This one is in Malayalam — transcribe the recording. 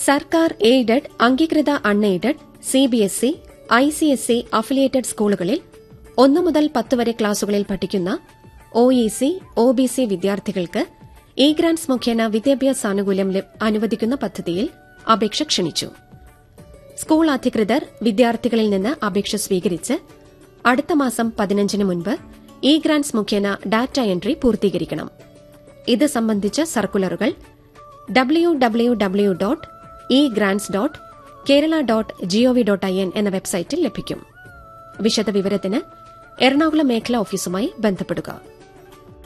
സർക്കാർ എയ്ഡഡ് അംഗീകൃത അൺഎയ്ഡഡ് സിബിഎസ്ഇ ഐസിഎസ്ഇ അഫിലിയേറ്റഡ് സ്കൂളുകളിൽ ഒന്നു മുതൽ പത്ത് വരെ ക്ലാസുകളിൽ പഠിക്കുന്ന ഒഇസി ഒബിസി വിദ്യാർത്ഥികൾക്ക് ഇ ഗ്രാന്റ്സ് മുഖേന വിദ്യാഭ്യാസാനുകൂല്യം അനുവദിക്കുന്ന പദ്ധതിയിൽ അപേക്ഷ ക്ഷണിച്ചു സ്കൂൾ അധികൃതർ വിദ്യാർത്ഥികളിൽ നിന്ന് അപേക്ഷ സ്വീകരിച്ച് അടുത്ത മാസം പതിനഞ്ചിന് മുൻപ് ഇ ഗ്രാന്റ്സ് മുഖേന ഡാറ്റ എൻട്രി പൂർത്തീകരിക്കണം ഇത് സംബന്ധിച്ച സർക്കുലറുകൾ W W W dot E grants dot Kerala dot GOV dot I N എന്ന വെബ്സൈറ്റിൽ ലഭിക്കും വിശദവിവരത്തിന് എറണാകുളം മേഖലാ ഓഫീസുമായി ബന്ധപ്പെടുക